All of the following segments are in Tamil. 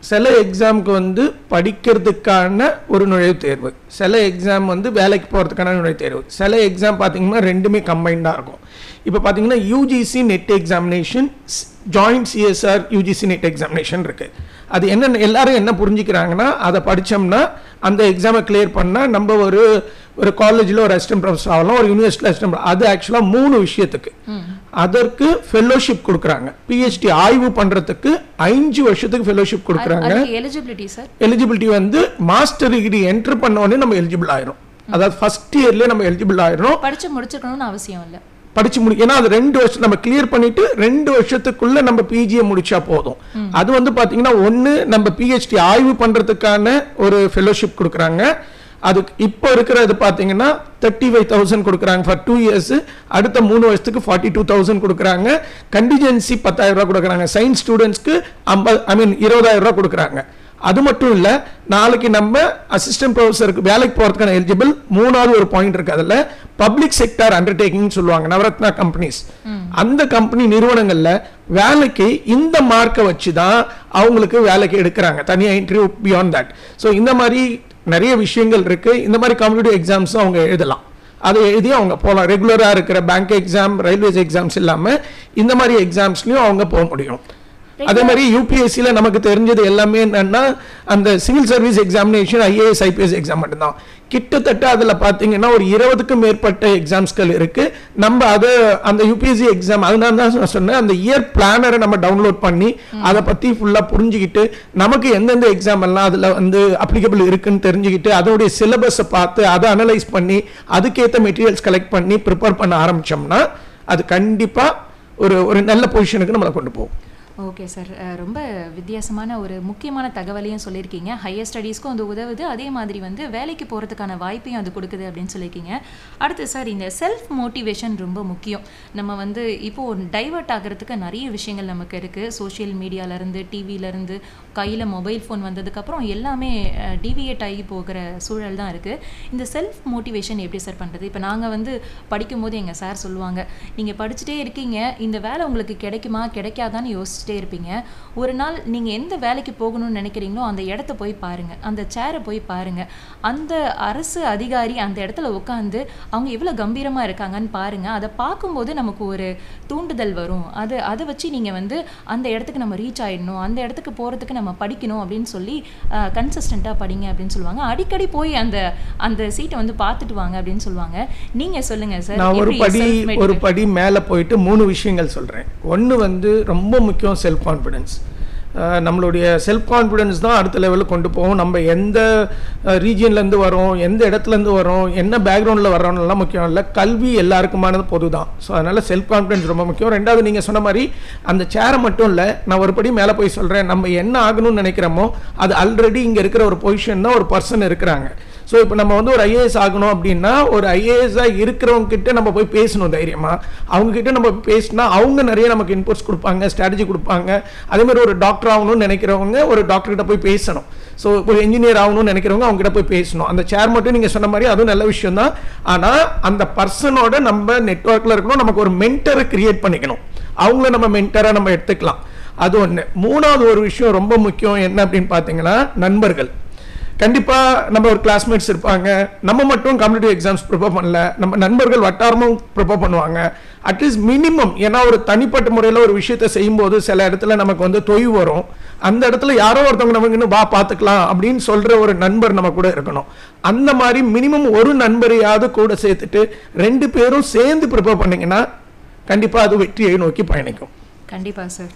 சில எக்ஸாமுக்கு வந்து படிக்கிறதுக்கான ஒரு நுழைவுத் தேர்வு சில எக்ஸாம் வந்து வேலைக்கு போகிறதுக்கான நுழைவுத் தேர்வு சில எக்ஸாம் பார்த்தீங்கன்னா ரெண்டுமே கம்பைண்டாக இருக்கும் இப்போ பார்த்தீங்கன்னா UGC NET examination joint CSR UGC NET examination இருக்குது அது என்ன எல்லாரும் என்ன புரிஞ்சுக்கிறாங்கன்னா அதை படித்தோம்னா அந்த எக்ஸாமை கிளியர் பண்ணால் நம்ம ஒரு ஒரு காலேஜில் ஒரு அசிஸ்டன்ட் ப்ரொஃபஸர் ஆகலாம் ஒரு யூனிவர்சிட்டியில் அசிஸ்டன்ட் அது ஆக்சுவலாக மூணு விஷயத்துக்கு அதற்கு ஃபெல்லோஷிப் கொடுக்குறாங்க பிஹெச்டி ஆய்வு பண்ணுறதுக்கு அஞ்சு வருஷத்துக்கு ஃபெல்லோஷிப் கொடுக்குறாங்க அதுக்கு எலிஜிபிலிட்டி சார் எலிஜிபிலிட்டி வந்து மாஸ்டர் டிகிரி என்டர் பண்ண உடனே நம்ம எலிஜிபிள் ஆயிரும் அதாவது ஃபர்ஸ்ட் இயர்லேயே நம்ம எலிஜிபிள் ஆயிரும் படிச்சு முடிச்சிருக்கணும்னு அவசியம் இல்லை படிச்சு முடி ஏன்னா அது ரெண்டு வருஷம் நம்ம கிளியர் பண்ணிட்டு ரெண்டு வருஷத்துக்குள்ள நம்ம பிஜியை முடிச்சா போதும் அது வந்து பாத்தீங்கன்னா ஒன்னு நம்ம பிஹெச்டி ஆய்வு பண்றதுக்கான ஒரு ஃபெலோஷிப் கொடுக்குறாங்க அதுக்கு இப்போ இருக்கிறது பார்த்தீங்கன்னா தேர்ட்டி ஃபைவ் தௌசண்ட் கொடுக்குறாங்க ஃபார் டூ இயர்ஸ் அடுத்த மூணு வருஷத்துக்கு ஃபார்ட்டி டூ தௌசண்ட் கொடுக்குறாங்க கண்டிஜென்சி பத்தாயிரம் ரூபா கொடுக்குறாங்க சயின்ஸ் ஸ்டூடெண்ட்ஸ்க்கு ஐம்பது ஐ மீன் இருபதாயிரம் ரூபா கொடுக்குறாங்க அது மட்டும் இல்ல நாளைக்கு நம்ம அசிஸ்டன்ட் ப்ரொஃபஸருக்கு வேலைக்கு போறதுக்கான எலிஜிபிள் மூணாவது ஒரு பாயிண்ட் இருக்கு அதுல பப்ளிக் செக்டார் அண்டர்டேக்கிங் சொல்லுவாங்க நவரத்னா கம்பெனிஸ் அந்த கம்பெனி நிறுவனங்கள்ல வேலைக்கு இந்த மார்க்கை வச்சு தான் அவங்களுக்கு வேலைக்கு எடுக்கிறாங்க தனியா இன்டர்வியூ பியாண்ட் தட் ஸோ இந்த மாதிரி நிறைய விஷயங்கள் இருக்கு இந்த மாதிரி காம்படிட்டிவ் எக்ஸாம்ஸும் அவங்க எழுதலாம் அதை எழுதி அவங்க போகலாம் ரெகுலராக இருக்கிற பேங்க் எக்ஸாம் ரயில்வேஸ் எக்ஸாம்ஸ் இல்லாமல் இந்த மாதிரி எக்ஸாம்ஸ்லையும் அவங்க போக முடியும் அதே மாதிரி யூபிஎஸ்சியில் நமக்கு தெரிஞ்சது எல்லாமே என்னன்னா அந்த civil service examination IAS IPS exam மட்டும்தான் கிட்டத்தட்ட அதில் பார்த்தீங்கன்னா ஒரு இருபதுக்கும் மேற்பட்ட எக்ஸாம்ஸ்கள் இருக்கு நம்ம அதை அந்த யூபிஎஸ்சி எக்ஸாம் அதனால தான் நான் சொன்னேன் அந்த இயர் பிளானரை நம்ம டவுன்லோட் பண்ணி அதை பற்றி ஃபுல்லாக புரிஞ்சுக்கிட்டு நமக்கு எந்தெந்த எக்ஸாம் எல்லாம் அதில் வந்து அப்ளிகபிள் இருக்குன்னு தெரிஞ்சுக்கிட்டு அதோடைய சிலபஸை பார்த்து அதை அனலைஸ் பண்ணி அதுக்கேற்ற மெட்டீரியல்ஸ் கலெக்ட் பண்ணி ப்ரிப்பேர் பண்ண ஆரம்பிச்சோம்னா அது கண்டிப்பாக ஒரு ஒரு நல்ல பொசிஷனுக்கு நம்மளை கொண்டு போகும் ஓகே சார் ரொம்ப வித்தியாசமான ஒரு முக்கியமான தகவலையும் சொல்லியிருக்கீங்க ஹையர் ஸ்டடீஸ்க்கும் அது உதவுது அதே மாதிரி வந்து வேலைக்கு போகிறதுக்கான வாய்ப்பையும் அது கொடுக்குது அப்படின்னு சொல்லியிருக்கீங்க அடுத்து சார் இந்த செல்ஃப் மோட்டிவேஷன் ரொம்ப முக்கியம் நம்ம வந்து இப்போது டைவர்ட் ஆகிறதுக்கு நிறைய விஷயங்கள் நமக்கு இருக்குது சோஷியல் மீடியாவிலேருந்து டிவியிலேருந்து கையில் மொபைல் ஃபோன் வந்ததுக்கப்புறம் எல்லாமே டிவியேட் ஆகி போகிற சூழல் தான் இருக்குது இந்த செல்ஃப் மோட்டிவேஷன் எப்படி சார் பண்ணுறது இப்போ நாங்கள் வந்து படிக்கும்போது எங்கள் சார் சொல்லுவாங்க நீங்கள் படிச்சுட்டே இருக்கீங்க இந்த வேலை உங்களுக்கு கிடைக்குமா கிடைக்காதான்னு யோசிச்சு யோசிச்சுட்டே இருப்பீங்க ஒரு நாள் நீங்கள் எந்த வேலைக்கு போகணும்னு நினைக்கிறீங்களோ அந்த இடத்த போய் பாருங்கள் அந்த சேரை போய் பாருங்கள் அந்த அரசு அதிகாரி அந்த இடத்துல உட்காந்து அவங்க எவ்வளோ கம்பீரமாக இருக்காங்கன்னு பாருங்கள் அதை பார்க்கும்போது நமக்கு ஒரு தூண்டுதல் வரும் அது அதை வச்சு நீங்கள் வந்து அந்த இடத்துக்கு நம்ம ரீச் ஆகிடணும் அந்த இடத்துக்கு போகிறதுக்கு நம்ம படிக்கணும் அப்படின்னு சொல்லி கன்சிஸ்டண்ட்டாக படிங்க அப்படின்னு சொல்லுவாங்க அடிக்கடி போய் அந்த அந்த சீட்டை வந்து பார்த்துட்டு வாங்க அப்படின்னு சொல்லுவாங்க நீங்கள் சொல்லுங்கள் சார் நான் ஒரு படி ஒரு படி மேலே போயிட்டு மூணு விஷயங்கள் சொல்கிறேன் ஒன்று வந்து ரொம்ப முக்கியம் செல்ஃப் கான்ஃபிடென்ஸ் நம்மளுடைய செல்ஃப் கான்ஃபிடென்ஸ் தான் அடுத்த லெவலில் கொண்டு போகும் நம்ம எந்த ரீஜியன்லேருந்து வரோம் எந்த இடத்துலேருந்து வரோம் என்ன பேக்ரவுண்டில் வரோம்லாம் முக்கியம் இல்லை கல்வி எல்லாருக்குமானது பொது தான் ஸோ அதனால் செல்ஃப் கான்ஃபிடென்ஸ் ரொம்ப முக்கியம் ரெண்டாவது நீங்கள் சொன்ன மாதிரி அந்த சேரை மட்டும் இல்லை நான் ஒரு படி மேலே போய் சொல்கிறேன் நம்ம என்ன ஆகணும்னு நினைக்கிறோமோ அது ஆல்ரெடி இங்கே இருக்கிற ஒரு பொசிஷன் தான் ஒரு பர்சன் இருக்கிறாங்க ஸோ இப்போ நம்ம வந்து ஒரு ஐஏஎஸ் ஆகணும் அப்படின்னா ஒரு ஐஏஎஸ்ஸாக இருக்கிறவங்க கிட்ட நம்ம போய் பேசணும் தைரியமாக அவங்க கிட்ட நம்ம பேசினா அவங்க நிறைய நமக்கு இன்புட்ஸ் கொடுப்பாங்க ஸ்ட்ராட்டஜி கொடுப்பாங்க அதே மாதிரி ஒரு டாக்டர் ஆகணும்னு நினைக்கிறவங்க ஒரு டாக்டர் கிட்ட போய் பேசணும் ஸோ ஒரு இன்ஜினியர் ஆகணும்னு நினைக்கிறவங்க அவங்க கிட்ட போய் பேசணும் அந்த சேர் மட்டும் நீங்கள் சொன்ன மாதிரி அதுவும் நல்ல விஷயம் தான் ஆனால் அந்த பர்சனோட நம்ம நெட்ஒர்க்கில் இருக்கணும் நமக்கு ஒரு மென்டரை கிரியேட் பண்ணிக்கணும் அவங்கள நம்ம மென்டராக நம்ம எடுத்துக்கலாம் அது ஒன்று மூணாவது ஒரு விஷயம் ரொம்ப முக்கியம் என்ன அப்படின்னு பார்த்தீங்கன்னா நண்பர்கள் கண்டிப்பாக நம்ம ஒரு கிளாஸ்மேட்ஸ் இருப்பாங்க நம்ம மட்டும் காம்படிட்டிவ் எக்ஸாம்ஸ் ப்ரிப்பேர் பண்ணல நம்ம நண்பர்கள் வட்டாரமும் ப்ரிப்பேர் பண்ணுவாங்க அட்லீஸ்ட் மினிமம் ஏன்னா ஒரு தனிப்பட்ட முறையில் ஒரு விஷயத்தை செய்யும்போது சில இடத்துல நமக்கு வந்து தொய்வு வரும் அந்த இடத்துல யாரோ ஒருத்தவங்க நமக்கு இன்னும் வா பார்த்துக்கலாம் அப்படின்னு சொல்கிற ஒரு நண்பர் நம்ம கூட இருக்கணும் அந்த மாதிரி மினிமம் ஒரு நண்பரையாவது கூட சேர்த்துட்டு ரெண்டு பேரும் சேர்ந்து ப்ரிப்பேர் பண்ணிங்கன்னா கண்டிப்பாக அது வெற்றியை நோக்கி பயணிக்கும் கண்டிப்பாக சார்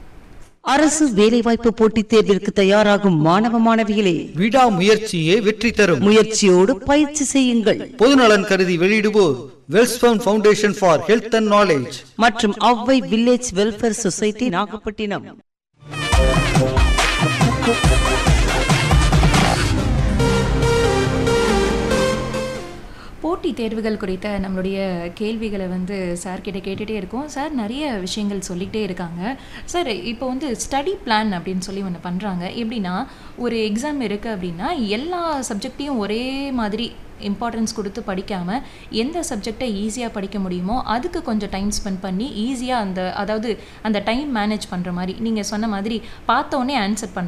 அரசு வேலைவாய்ப்பு போட்டித் தேர்விற்கு தயாராகும் மாணவ மாணவிகளே விடா முயற்சியே வெற்றி தரும் முயற்சியோடு பயிற்சி செய்யுங்கள் பொதுநலன் கருதி வெளியிடுவோர் Welspun foundation for health and knowledge மற்றும் Avvai village welfare society Nagapattinam போட்டி தேர்வுகள் குறித்த நம்மளுடைய கேள்விகளை வந்து சார் கிட்ட கேட்டுகிட்டே இருக்கோம் சார் நிறைய விஷயங்கள் சொல்லிகிட்டே இருக்காங்க சார் இப்போ வந்து ஸ்டடி பிளான் அப்படின்னு சொல்லி ஒன்று பண்ணுறாங்க எப்படின்னா ஒரு எக்ஸாம் இருக்குது அப்படின்னா எல்லா சப்ஜெக்டையும் ஒரே மாதிரி இம்பார்ட்டன்ஸ் கொடுத்து படிக்காமல் எந்த சப்ஜெக்டை ஈஸியாக படிக்க முடியுமோ அதுக்கு கொஞ்சம் டைம் ஸ்பெண்ட் பண்ணி ஈஸியாக அந்த அதாவது அந்த டைம் மேனேஜ் பண்ணுற மாதிரி நீங்கள் சொன்ன மாதிரி பார்த்தோன்னே ஆன்சர் பண்ணுற